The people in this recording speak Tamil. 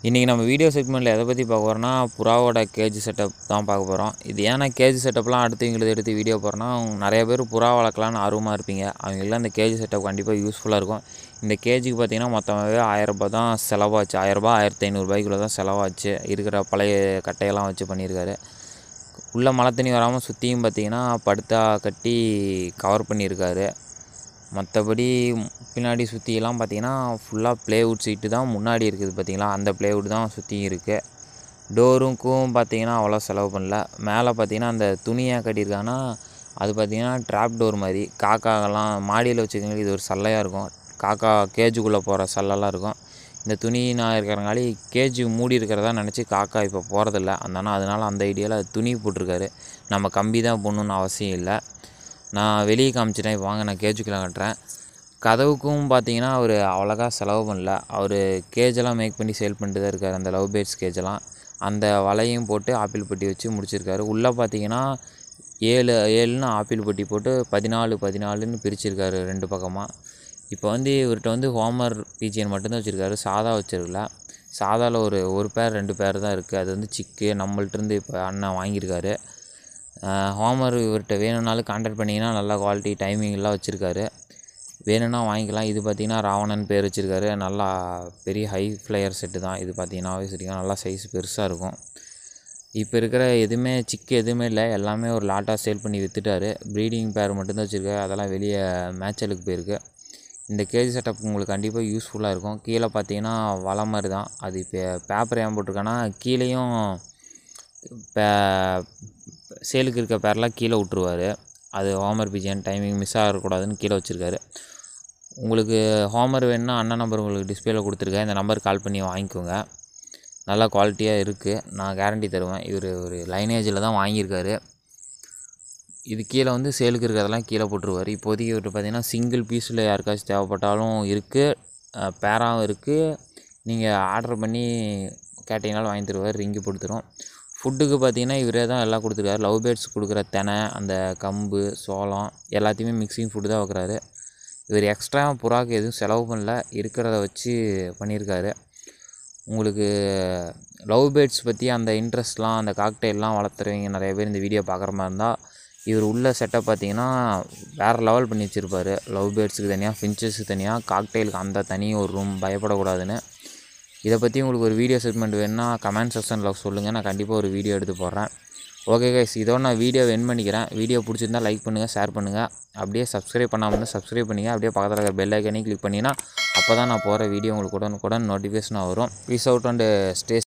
இன்றைக்கி நம்ம வீடியோ செக்மெண்ட்டில் எதை பற்றி பார்க்க போகிறோம்னா புறாவோட கேஜ் செட்டப் தான் பார்க்க போகிறோம் இது ஏன்னா கேஜ் செட்டப்லாம் அடுத்தவங்களுக்கு எடுத்து வீடியோ போகிறோன்னா நிறைய பேர் புறா வளர்க்கலான்னு ஆர்வமாக இருப்பீங்க அவங்களுக்குலாம் இந்த கேஜ் செட்டப் கண்டிப்பாக யூஸ்ஃபுல்லாக இருக்கும் இந்த கேஜுக்கு பார்த்தீங்கன்னா மொத்தமாகவே ஆயிரரூபா தான் செலவாச்சு ஆயிரரூபா ஆயிரத்தி ஐநூறுபாய்க்குள்ளே தான் செலவாச்சு இருக்கிற பழைய கட்டையெல்லாம் வச்சு பண்ணியிருக்காரு உள்ளே மழை தண்ணி வராமல் சுற்றியும் பார்த்தீங்கன்னா படுத்தா கட்டி கவர் பண்ணியிருக்காரு மற்றபடி பின்னாடி சுற்றியெல்லாம் பார்த்தீங்கன்னா ஃபுல்லாக ப்ளேவுட் சீட்டு தான் முன்னாடி இருக்குது பார்த்தீங்களா அந்த ப்ளேவுட் தான் சுற்றி இருக்குது டோருக்கும் பார்த்தீங்கன்னா அவ்வளோ செலவு பண்ணல மேலே பார்த்தீங்கன்னா அந்த துணியாக கட்டியிருக்காங்கன்னா அது பார்த்தீங்கன்னா ட்ராப் டோர் மாதிரி காக்காலாம் மாடியில் வச்சுக்கோங்க இது ஒரு சல்லையாக இருக்கும் காக்கா கேஜுக்குள்ளே போகிற சல்லெல்லாம் இருக்கும் இந்த துணி நான் இருக்கிறங்காலி கேஜ் மூடி இருக்கிறதா நினச்சி காக்கா இப்போ போகிறதில்ல அதனால் அதனால் அந்த ஐடியாவில் துணி போட்டிருக்காரு நம்ம கம்பி தான் போடணுன்னு அவசியம் இல்லை நான் வெளியே காமிச்சிட்டேன் இப்போ வாங்க நான் கேஜுக்குள்ளே கட்டுறேன் கதவுக்கும் பார்த்தீங்கன்னா அவர் அவ்வளோக்கா செலவு பண்ணல அவர் கேஜெல்லாம் மேக் பண்ணி சேல் பண்ணிட்டு தான் இருக்கார் அந்த லவ் பேர்ட்ஸ் கேஜெல்லாம் அந்த வலையும் போட்டு ஆப்பிள் பொட்டி வச்சு முடிச்சிருக்காரு உள்ளே பார்த்தீங்கன்னா ஏழு ஏழுன்னு ஆப்பிள் பொட்டி போட்டு பதினாலு பதினாலுன்னு பிரிச்சிருக்காரு ரெண்டு பக்கமாக இப்போ வந்து இவர்கிட்ட வந்து ஹோமர் பீஜியன் மட்டும்தான் வச்சுருக்காரு சாதா வச்சிருக்கல சாதாவில் ஒரு ஒரு பேர் ரெண்டு பேர் தான் இருக்குது அது வந்து சிக்கு நம்மள்ட்டேருந்து இப்போ அண்ணன் வாங்கியிருக்காரு ஹோமர் இவர்கிட்ட வேணும்னாலும் கான்டாக்ட் பண்ணிங்கன்னா நல்லா குவாலிட்டி டைமிங்லாம் வச்சுருக்காரு வேணும்னா வாங்கிக்கலாம் இது பார்த்தீங்கன்னா ராவணன் பேர் வச்சுருக்காரு நல்லா பெரிய ஹை ஃப்ளையர் செட்டு தான் இது பார்த்தீங்கன்னாவே சரிங்க நல்லா சைஸ் பெருசாக இருக்கும் இப்போ இருக்கிற எதுவுமே சிக்கு எதுவுமே இல்லை எல்லாமே ஒரு லாட்டாக சேல் பண்ணி விற்றுட்டாரு ப்ரீடிங் பேர் மட்டும்தான் வச்சுருக்காரு அதெல்லாம் வெளியே மேட்சலுக்கு போயிருக்கு இந்த கேஜி செட்டப் உங்களுக்கு கண்டிப்பாக யூஸ்ஃபுல்லாக இருக்கும் கீழே பார்த்தீங்கன்னா வலை மாதிரி தான் அது இப்போ பேப்பர் ஏன் போட்டிருக்கான்னா கீழேயும் பே சேலுக்கு இருக்க பேரெலாம் கீழே விட்ருவார் அது ஹோமர் பிஜியன் டைமிங் மிஸ் ஆகக்கூடாதுன்னு கீழே வச்சுருக்காரு உங்களுக்கு ஹோமர் வேணுன்னா அண்ணன் நம்பர் உங்களுக்கு டிஸ்பிளேல கொடுத்துருக்கேன் இந்த நம்பருக்கு கால் பண்ணி வாங்கிக்கோங்க நல்லா குவாலிட்டியாக இருக்குது நான் கேரண்டி தருவேன் இவர் ஒரு லைனேஜில் தான் வாங்கியிருக்காரு இது கீழே வந்து சேலுக்கு இருக்கிறதெல்லாம் கீழே போட்டுருவார் இப்போதைக்கு இவர்கிட்ட பார்த்தீங்கன்னா சிங்கிள் பீஸில் யாருக்காச்சும் தேவைப்பட்டாலும் இருக்குது பேராகவும் இருக்குது நீங்கள் ஆர்டர் பண்ணி கேட்டிங்கனாலும் வாங்கி தருவார் ரிங்கி கொடுத்துரும் ஃபுட்டுக்கு பார்த்தீங்கன்னா இவரே தான் எல்லாம் கொடுத்துருக்காரு லவ் பேர்ட்ஸ் கொடுக்குற தெனை அந்த கம்பு சோளம் எல்லாத்தையுமே மிக்சிங் ஃபுட்டு தான் வைக்கிறாரு இவர் எக்ஸ்ட்ரா புறாக்கு எதுவும் செலவு பண்ணல இருக்கிறத வச்சு பண்ணியிருக்காரு உங்களுக்கு லவ் பேர்ட்ஸ் பற்றி அந்த இன்ட்ரெஸ்ட்லாம் அந்த காக்டெயில்லாம் வளர்த்துறவங்க நிறைய பேர் இந்த வீடியோ பார்க்குற மாதிரி இருந்தால் இவர் உள்ள செட்டப் பார்த்தீங்கன்னா வேறு லெவல் பண்ணி வச்சுருப்பாரு லவ் பேர்ட்ஸுக்கு தனியாக ஃபின்ச்சஸுக்கு தனியாக காக்டெயிலுக்கு அந்த தனி ஒரு ரூம் பயப்படக்கூடாதுன்னு இதை பற்றி உங்களுக்கு ஒரு வீடியோ செக்மெண்ட் வேணுன்னா கமெண்ட் செக்ஷனில் சொல்லுங்கள் நான் கண்டிப்பாக ஒரு வீடியோ எடுத்து போடுறேன் ஓகே கைஸ் இதோட நான் வீடியோ என் பண்ணிக்கிறேன் வீடியோ பிடிச்சிருந்தா லைக் பண்ணுங்கள் ஷேர் பண்ணுங்கள் அப்படியே சப்ஸ்கிரைப் பண்ணாமல் இருந்தால் சப்ஸ்கிரைப் பண்ணிங்க அப்படியே பக்கத்தில் இருக்கிற பெல் ஐக்கனையும் கிளிக் பண்ணிங்கன்னா அப்போ தான் நான் போகிற வீடியோ உங்களுக்கு உடனுக்குடன் நோட்டிஃபிகேஷனாக வரும் பீஸ் அவுட் அண்டு ஸ்டே